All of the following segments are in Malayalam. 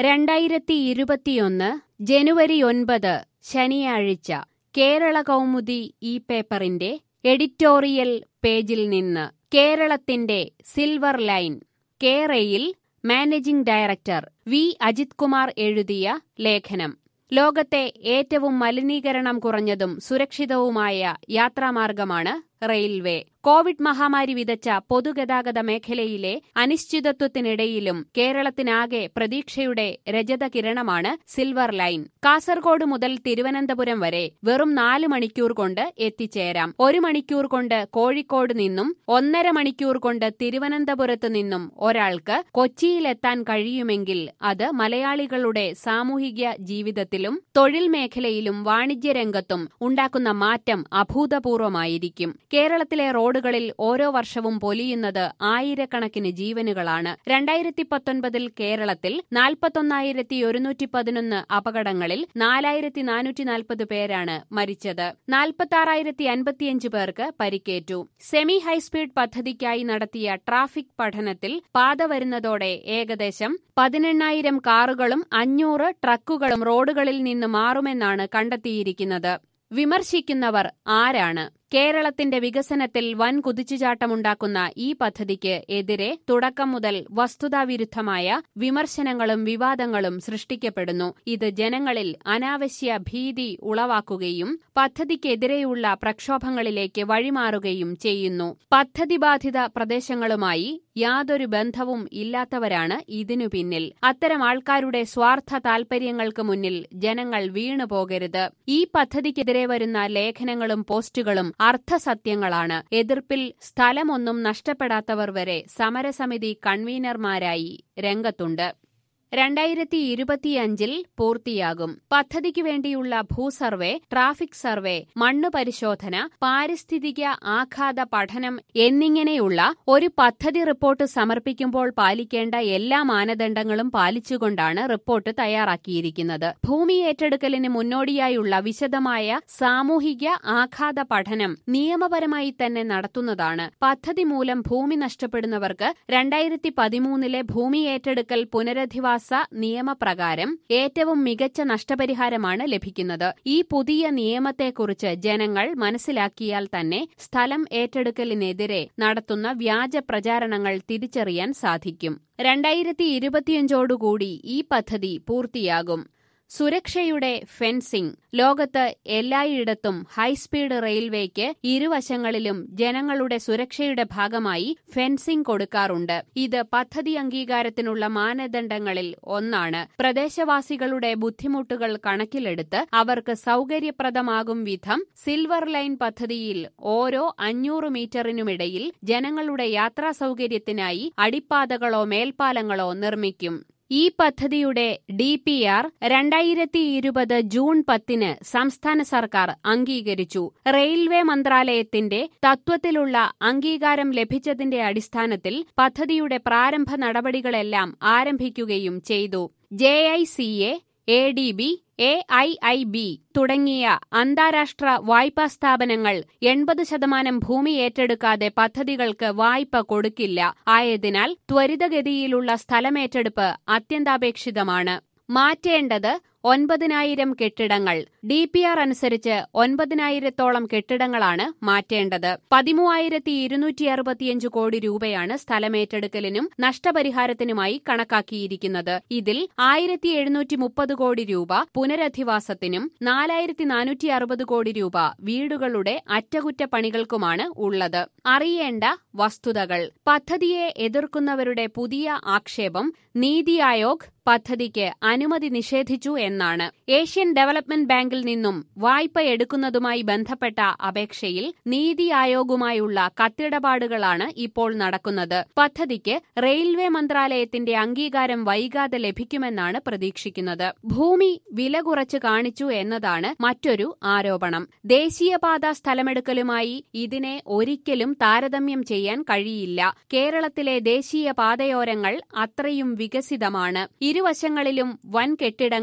രണ്ടായിരത്തി ഇരുപത്തിയൊന്ന് ജനുവരി ഒൻപത് ശനിയാഴ്ച കേരള കൗമുദി ഈ പേപ്പറിന്റെ എഡിറ്റോറിയൽ പേജിൽ നിന്ന് കേരളത്തിന്റെ സിൽവർ ലൈൻ കേരയിൽ managing director V Ajith Kumar എഴുതിയ ലേഖനം ലോകത്തെ ഏറ്റവും മലിനീകരണം കുറഞ്ഞതും സുരക്ഷിതവുമായ യാത്രാമാർഗമാണ് റെയിൽവേ കോവിഡ് മഹാമാരി വിതച്ച പൊതുഗതാഗത മേഖലയിലെ അനിശ്ചിതത്വത്തിനിടയിലും കേരളത്തിനാകെ പ്രതീക്ഷയുടെ രജത കിരണമാണ് സിൽവർ ലൈൻ കാസർഗോഡ് മുതൽ തിരുവനന്തപുരം വരെ വെറും നാല് മണിക്കൂർ കൊണ്ട് എത്തിച്ചേരാം ഒരു മണിക്കൂർ കൊണ്ട് കോഴിക്കോട് നിന്നും ഒന്നര മണിക്കൂർ കൊണ്ട് തിരുവനന്തപുരത്ത് നിന്നും ഒരാൾക്ക് കൊച്ചിയിലെത്താൻ കഴിയുമെങ്കിൽ അത് മലയാളികളുടെ സാമൂഹിക ജീവിതത്തിലും തൊഴിൽ മേഖലയിലും വാണിജ്യരംഗത്തും ഉണ്ടാക്കുന്ന മാറ്റം അഭൂതപൂർവമായിരിക്കും കേരളത്തിലെ റോഡുകളിൽ ഓരോ വർഷവും പൊലിയുന്നത് ആയിരക്കണക്കിന് ജീവനുകളാണ് രണ്ടായിരത്തി പത്തൊൻപതിൽ കേരളത്തിൽ നാൽപ്പത്തൊന്നായിരത്തി ഒരുന്നൂറ്റി പതിനൊന്ന് അപകടങ്ങളിൽ നാലായിരത്തി നാനൂറ്റി നാൽപ്പത് പേരാണ് മരിച്ചത് നാൽപ്പത്തി അൻപത്തിയഞ്ച് പേർക്ക് പരിക്കേറ്റു സെമി ഹൈസ്പീഡ് പദ്ധതിക്കായി നടത്തിയ ട്രാഫിക് പഠനത്തിൽ പാത വരുന്നതോടെ ഏകദേശം പതിനെണ്ണായിരം കാറുകളും അഞ്ഞൂറ് ട്രക്കുകളും റോഡുകളിൽ നിന്ന് മാറുമെന്നാണ് കണ്ടെത്തിയിരിക്കുന്നത് വിമർശിക്കുന്നവർ ആരാണ് കേരളത്തിന്റെ വികസനത്തിൽ വൻ കുതിച്ചുചാട്ടമുണ്ടാക്കുന്ന ഈ പദ്ധതിക്ക് എതിരെ തുടക്കം മുതൽ വസ്തുതാവിരുദ്ധമായ വിമർശനങ്ങളും വിവാദങ്ങളും സൃഷ്ടിക്കപ്പെടുന്നു ഇത് ജനങ്ങളിൽ അനാവശ്യ ഭീതി ഉളവാക്കുകയും പദ്ധതിക്കെതിരെയുള്ള പ്രക്ഷോഭങ്ങളിലേക്ക് വഴിമാറുകയും ചെയ്യുന്നു പദ്ധതിബാധിത പ്രദേശങ്ങളുമായി യാതൊരു ബന്ധവും ഇല്ലാത്തവരാണ് ഇതിനു പിന്നിൽ അത്തരം ആൾക്കാരുടെ സ്വാർത്ഥ താൽപര്യങ്ങൾക്ക് മുന്നിൽ ജനങ്ങൾ വീണു പോകരുത് ഈ പദ്ധതിക്കെതിരെ വരുന്ന ലേഖനങ്ങളും പോസ്റ്റുകളും അർത്ഥസത്യങ്ങളാണ് എതിർപ്പിൽ സ്ഥലമൊന്നും നഷ്ടപ്പെടാത്തവർ വരെ സമരസമിതി കൺവീനർമാരായി രംഗത്തുണ്ട് രണ്ടായിരത്തി ഇരുപത്തിയഞ്ചിൽ പൂർത്തിയാകും പദ്ധതിക്ക് വേണ്ടിയുള്ള ഭൂസർവേ ട്രാഫിക് സർവേ മണ്ണ് പരിശോധന പാരിസ്ഥിതിക ആഘാത പഠനം എന്നിങ്ങനെയുള്ള ഒരു പദ്ധതി റിപ്പോർട്ട് സമർപ്പിക്കുമ്പോൾ പാലിക്കേണ്ട എല്ലാ മാനദണ്ഡങ്ങളും പാലിച്ചുകൊണ്ടാണ് റിപ്പോർട്ട് തയ്യാറാക്കിയിരിക്കുന്നത് ഭൂമി ഏറ്റെടുക്കലിന് മുന്നോടിയായുള്ള വിശദമായ സാമൂഹിക ആഘാത പഠനം നിയമപരമായി തന്നെ നടത്തുന്നതാണ് പദ്ധതി മൂലം ഭൂമി നഷ്ടപ്പെടുന്നവർക്ക് രണ്ടായിരത്തി പതിമൂന്നിലെ ഭൂമി ഏറ്റെടുക്കൽ പുനരധിവാസ നിയമപ്രകാരം ഏറ്റവും മികച്ച നഷ്ടപരിഹാരമാണ് ലഭിക്കുന്നത് ഈ പുതിയ നിയമത്തെക്കുറിച്ച് ജനങ്ങൾ മനസ്സിലാക്കിയാൽ തന്നെ സ്ഥലം ഏറ്റെടുക്കലിനെതിരെ നടത്തുന്ന വ്യാജ പ്രചാരണങ്ങൾ തിരിച്ചറിയാൻ സാധിക്കും രണ്ടായിരത്തി ഇരുപത്തിയഞ്ചോടുകൂടി ഈ പദ്ധതി പൂർത്തിയാകും സുരക്ഷയുടെ ഫെൻസിംഗ് ലോകത്ത് എല്ലായിടത്തും ഹൈസ്പീഡ് റെയിൽവേക്ക് ഇരുവശങ്ങളിലും ജനങ്ങളുടെ സുരക്ഷയുടെ ഭാഗമായി ഫെൻസിംഗ് കൊടുക്കാറുണ്ട് ഇത് പദ്ധതി അംഗീകാരത്തിനുള്ള മാനദണ്ഡങ്ങളിൽ ഒന്നാണ് പ്രദേശവാസികളുടെ ബുദ്ധിമുട്ടുകൾ കണക്കിലെടുത്ത് അവർക്ക് സൗകര്യപ്രദമാകും വിധം സിൽവർ ലൈൻ പദ്ധതിയിൽ ഓരോ അഞ്ഞൂറ് മീറ്ററിനുമിടയിൽ ജനങ്ങളുടെ യാത്രാ സൗകര്യത്തിനായി അടിപ്പാതകളോ മേൽപ്പാലങ്ങളോ നിർമ്മിക്കും ഈ പദ്ധതിയുടെ ഡി പി ആർ രണ്ടായിരത്തി ഇരുപത് ജൂൺ പത്തിന് സംസ്ഥാന സർക്കാർ അംഗീകരിച്ചു റെയിൽവേ മന്ത്രാലയത്തിന്റെ തത്വത്തിലുള്ള അംഗീകാരം ലഭിച്ചതിന്റെ അടിസ്ഥാനത്തിൽ പദ്ധതിയുടെ പ്രാരംഭ നടപടികളെല്ലാം ആരംഭിക്കുകയും ചെയ്തു J I C A A D B A I I B തുടങ്ങിയ അന്താരാഷ്ട്ര വായ്പാ സ്ഥാപനങ്ങൾ എൺപത് ശതമാനം ഭൂമി ഏറ്റെടുക്കാതെ പദ്ധതികൾക്ക് വായ്പ കൊടുക്കില്ല ആയതിനാൽ ത്വരിതഗതിയിലുള്ള സ്ഥലമേറ്റെടുപ്പ് അത്യന്താപേക്ഷിതമാണ് മാറ്റേണ്ടത് ഒൻപതിനായിരം കെട്ടിടങ്ങൾ ഡി പി ആർ അനുസരിച്ച് ഒൻപതിനായിരത്തോളം കെട്ടിടങ്ങളാണ് മാറ്റേണ്ടത് പതിമൂവായിരത്തി ഇരുന്നൂറ്റി അറുപത്തിയഞ്ച് കോടി രൂപയാണ് സ്ഥലമേറ്റെടുക്കലിനും നഷ്ടപരിഹാരത്തിനുമായി കണക്കാക്കിയിരിക്കുന്നത് ഇതിൽ ആയിരത്തി എഴുന്നൂറ്റി മുപ്പത് കോടി രൂപ പുനരധിവാസത്തിനും നാലായിരത്തി നാനൂറ്റി അറുപത് കോടി രൂപ വീടുകളുടെ അറ്റകുറ്റപ്പണികൾക്കുമാണ് ഉള്ളത് അറിയേണ്ട വസ്തുതകൾ പദ്ധതിയെ എതിർക്കുന്നവരുടെ പുതിയ ആക്ഷേപം നീതി ആയോഗ് പദ്ധതിക്ക് അനുമതി നിഷേധിച്ചു എന്നാണ് ഏഷ്യൻ ഡെവലപ്മെന്റ് ബാങ്കിൽ നിന്നും വായ്പ എടുക്കുന്നതുമായി ബന്ധപ്പെട്ട അപേക്ഷയിൽ നീതി ആയോഗുമായുള്ള കത്തിടപാടുകളാണ് ഇപ്പോൾ നടക്കുന്നത് പദ്ധതിക്ക് റെയിൽവേ മന്ത്രാലയത്തിന്റെ അംഗീകാരം വൈകാതെ ലഭിക്കുമെന്നാണ് പ്രതീക്ഷിക്കുന്നത് ഭൂമി വില കുറച്ച് കാണിച്ചു എന്നതാണ് മറ്റൊരു ആരോപണം ദേശീയപാത സ്ഥലമെടുക്കലുമായി ഇതിനെ ഒരിക്കലും താരതമ്യം ചെയ്യാൻ കഴിയില്ല കേരളത്തിലെ ദേശീയ പാതയോരങ്ങൾ അത്രയും വികസിതമാണ് ഇരുവശങ്ങളിലും വൻ കെട്ടിടങ്ങളും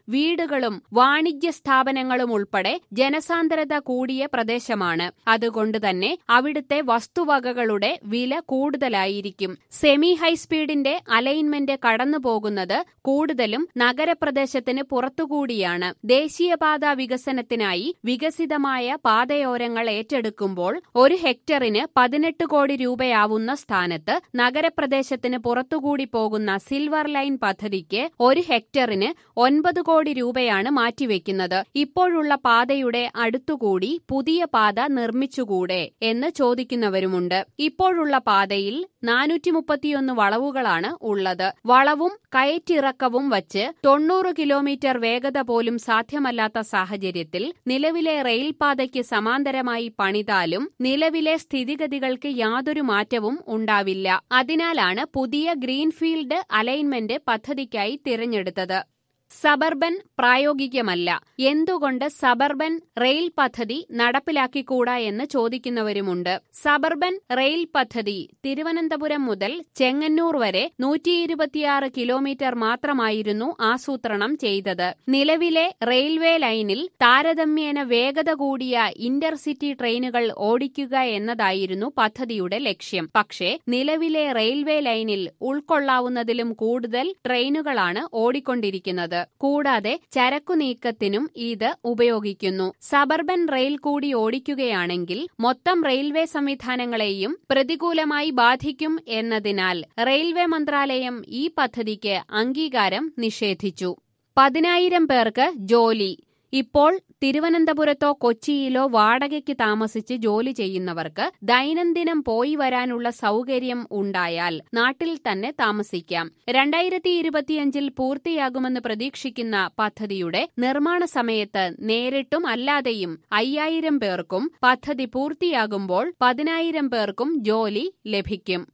വീടുകളും വാണിജ്യ സ്ഥാപനങ്ങളും ഉൾപ്പെടെ ജനസാന്ദ്രത കൂടിയ പ്രദേശമാണ് അതുകൊണ്ട് തന്നെ അവിടുത്തെ വസ്തുവകകളുടെ വില കൂടുതലായിരിക്കും സെമി ഹൈസ്പീഡിന്റെ അലൈൻമെന്റ് കടന്നുപോകുന്നത് കൂടുതലും നഗരപ്രദേശത്തിന് പുറത്തുകൂടിയാണ് ദേശീയപാത വികസനത്തിനായി വികസിതമായ പാതയോരങ്ങൾ ഏറ്റെടുക്കുമ്പോൾ ഒരു ഹെക്ടറിന് പതിനെട്ട് കോടി രൂപയാവുന്ന സ്ഥാനത്ത് നഗരപ്രദേശത്തിന് പുറത്തുകൂടി പോകുന്ന സിൽവർ ലൈൻ പദ്ധതിക്ക് ഒരു ഹെക്ടറിന് ഒൻപത് കോടി രൂപയാണ് മാറ്റിവെക്കുന്നത് ഇപ്പോഴുള്ള പാതയുടെ അടുത്തുകൂടി പുതിയ പാത നിർമ്മിച്ചുകൂടെ എന്ന് ചോദിക്കുന്നവരുമുണ്ട് ഇപ്പോഴുള്ള പാതയിൽ നാനൂറ്റി മുപ്പത്തിയൊന്ന് വളവുകളാണ് ഉള്ളത് വളവും കയറ്റിറക്കവും വച്ച് തൊണ്ണൂറ് കിലോമീറ്റർ വേഗത പോലും സാധ്യമല്ലാത്ത സാഹചര്യത്തിൽ നിലവിലെ റെയിൽപാതയ്ക്ക് സമാന്തരമായി പണിതാലും നിലവിലെ സ്ഥിതിഗതികൾക്ക് യാതൊരു മാറ്റവും ഉണ്ടാവില്ല അതിനാലാണ് പുതിയ ഗ്രീൻഫീൽഡ് അലൈൻമെന്റ് പദ്ധതിക്കായി തിരഞ്ഞെടുത്തത് സബർബൻ പ്രായോഗികമല്ല എന്തുകൊണ്ട് സബർബൻ റെയിൽ പദ്ധതി നടപ്പിലാക്കിക്കൂടാ എന്ന് ചോദിക്കുന്നവരുമുണ്ട് സബർബൻ റെയിൽ പദ്ധതി തിരുവനന്തപുരം മുതൽ ചെങ്ങന്നൂർ വരെ നൂറ്റി ഇരുപത്തിയാറ് കിലോമീറ്റർ മാത്രമായിരുന്നു ആസൂത്രണം ചെയ്തത് നിലവിലെ റെയിൽവേ ലൈനിൽ താരതമ്യേന വേഗത കൂടിയ ഇന്റർസിറ്റി ട്രെയിനുകൾ ഓടിക്കുക എന്നതായിരുന്നു പദ്ധതിയുടെ ലക്ഷ്യം പക്ഷേ നിലവിലെ റെയിൽവേ ലൈനിൽ ഉൾക്കൊള്ളാവുന്നതിലും കൂടുതൽ ട്രെയിനുകളാണ് ഓടിക്കൊണ്ടിരിക്കുന്നത് കൂടാതെ ചരക്കു നീക്കത്തിനും ഇത് ഉപയോഗിക്കുന്നു സബർബൻ റെയിൽ കൂടി ഓടിക്കുകയാണെങ്കിൽ മൊത്തം റെയിൽവേ സംവിധാനങ്ങളെയും പ്രതികൂലമായി ബാധിക്കും എന്നതിനാൽ റെയിൽവേ മന്ത്രാലയം ഈ പദ്ധതിക്ക് അംഗീകാരം നിഷേധിച്ചു പതിനായിരം പേർക്ക് ജോലി ഇപ്പോൾ തിരുവനന്തപുരത്തോ കൊച്ചിയിലോ വാടകയ്ക്ക് താമസിച്ച് ജോലി ചെയ്യുന്നവർക്ക് ദൈനംദിനം പോയി വരാനുള്ള സൗകര്യം ഉണ്ടായാൽ നാട്ടിൽ തന്നെ താമസിക്കാം രണ്ടായിരത്തി ഇരുപത്തിയഞ്ചിൽ പൂർത്തിയാകുമെന്ന് പ്രതീക്ഷിക്കുന്ന പദ്ധതിയുടെ നിർമ്മാണ സമയത്ത് നേരിട്ടും അല്ലാതെയും അയ്യായിരം പേർക്കും പദ്ധതി പൂർത്തിയാകുമ്പോൾ പതിനായിരം പേർക്കും ജോലി ലഭിക്കും